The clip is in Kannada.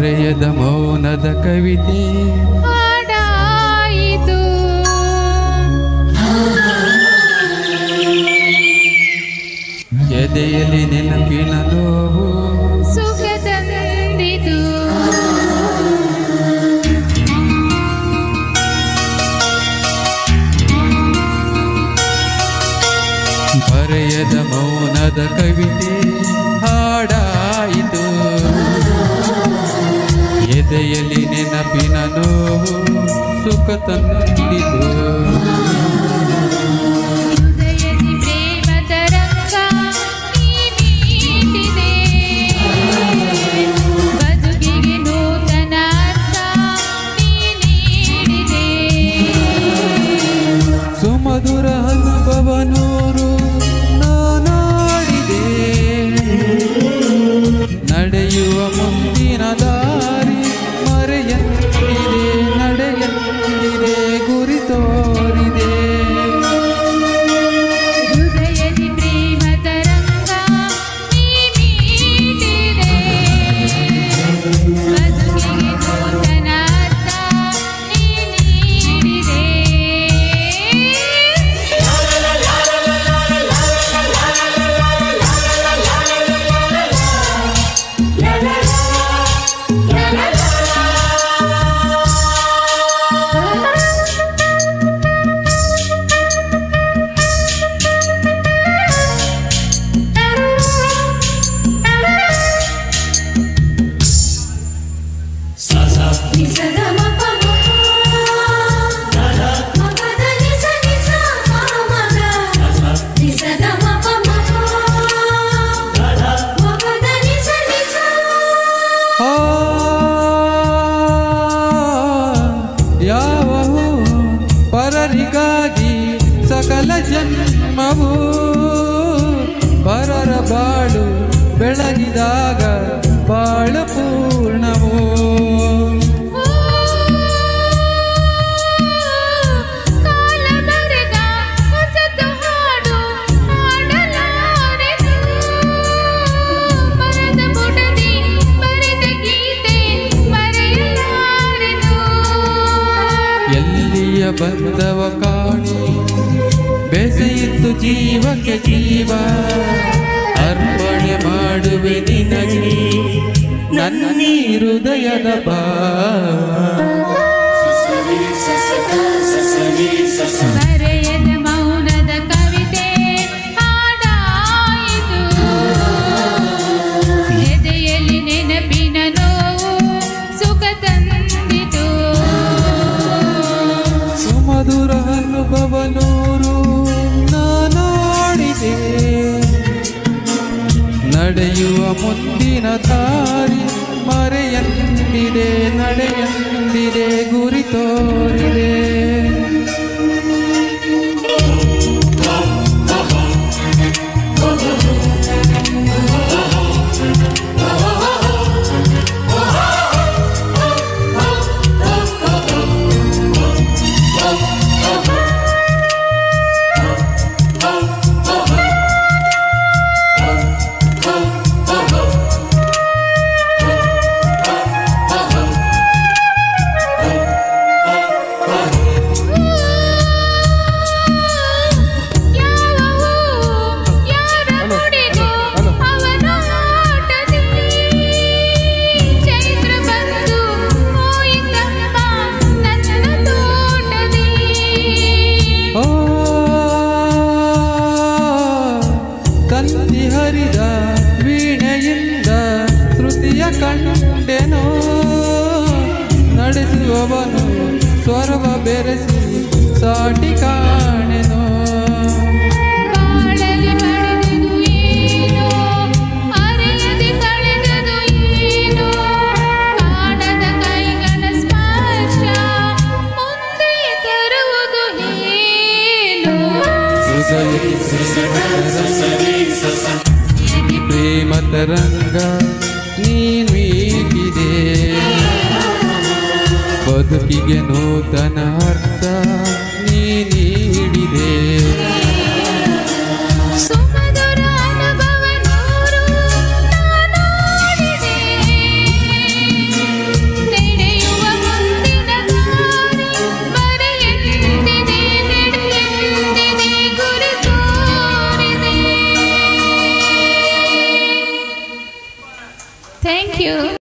ಬರೆಯದ ಮೌನದ ಕವಿತೆ ಹಾಡಾಯಿತು ಎದೆಯಲ್ಲಿ ನೆನಪಿನ ನೋವು ಸುಖ ತಂದಿತು ಬರೆಯದ ಮೌನದ ಕವಿತೆ ಹಾಡಾಯಿತು ಎದೆಯಲ್ಲಿ ನೆನಪಿನ ನೋವು ಸುಖ ತಂದಿತು ಹೃದಯದಿ ಪ್ರೇಮ ತರಂಗ ನೀಡಿದೆ ಬದುಕಿಗೆ ನೂತನ ಅರ್ಥ ನೀಡಿದೆ ಸುಮಧುರ ಅನುಭವ ನೂರು ನಾನಾಡಿದೆ ನಡೆಯುವ ಮುಂದಿನ ದಾರಿ ಮರೆಯಂತಿದೆ ನಡೆಯಂತಿದೆ ಗುರಿ ತೋರಿದೆ ಹೃದಯದಿ ಪ್ರೇಮ ತರಂಗ ನೀಡಿದೆ ಬದುಕಿಗೆ ನೂತನ ಅರ್ಥ ನೀಡಿದೆ ಆ ಯಾವವು ಪರರಿಗಾಗಿ ಸಕಲ ಜನ್ಮವು ಪರರ ಬಾಳು ಬೆಳಗಿದಾಗ ಬಾಳ ಪೂರ್ಣವು ಕಾಲ ಬರೆದ ಹೊಸತು ಹಾಡು ಹಾಡಲಾರೆನು ಮರದ ಬುಡದಿ ಬರೆದ ಗೀತೆ ಮರೆಯಲಾರೆನು ಎಲ್ಲಿಯ ಬಂದವ ಕಾಣಿ ಬೆಸೆಯಿತ್ತು ಜೀವಕ್ಕೆ ಜೀವ ಅರ್ಪಣೆ ಮಾಡುವೆ ನಿನಗೆ ನನ್ನಿ ಹೃದಯದ ಬಾ ಬರೆಯದ ಮೌನದ ಕವಿತೆ ಹಾಡಾಯಿತು ಎದೆಯಲ್ಲಿ ನೆನಪಿನ ನೋವು ಸುಖ ತಂದಿತು ಸುಮಧುರ ಅನುಭವ ನೂರು ನಾನಾಡಿದೆ ನಡೆಯುವ ಮುಂದಿನ ದಾರಿ ಮರೆಯಂದಿದೆ ನಡೆಯಂದಿದೆ ಗುರಿ ತೋರಿದೆ ಯಾವ ಯಾರ ನುಡಿದು ಅವನ ಆಟದಲ್ಲಿ ಚೈತ್ರ ಬಂದು ಹೋಯಿತಮ್ಮ ನನ್ನ ತೋಟದಿ ಆ ತಂತಿ ಹರಿದ ವೀಣೆಯಿಂದ ಶ್ರುತಿಯ ಕಂಡೆನೋ ನಡೆಸುವವನು ಸ್ವರವ ಬೆರೆಸಿ ಸಾಟಿ ಕಾಣೆನೋ ಬಾಳಲಿ ಪಡೆದುದು ಏನೋ ಅರೆಯದೆ ಕಳೆದದು ಏನೋ ಕಾಣದ ಕೈಗಳ ಸ್ಪರ್ಶ ಮುಂದೆ ತರುವುದು ಏನು ಹೃದಯಕ್ಕೆ ಪ್ರೇಮ ತರಂಗ ನೀನ್ವೀಗಿದೆ ಬದುಕಿಗೆ ನೂತನ ಅರ್ಥ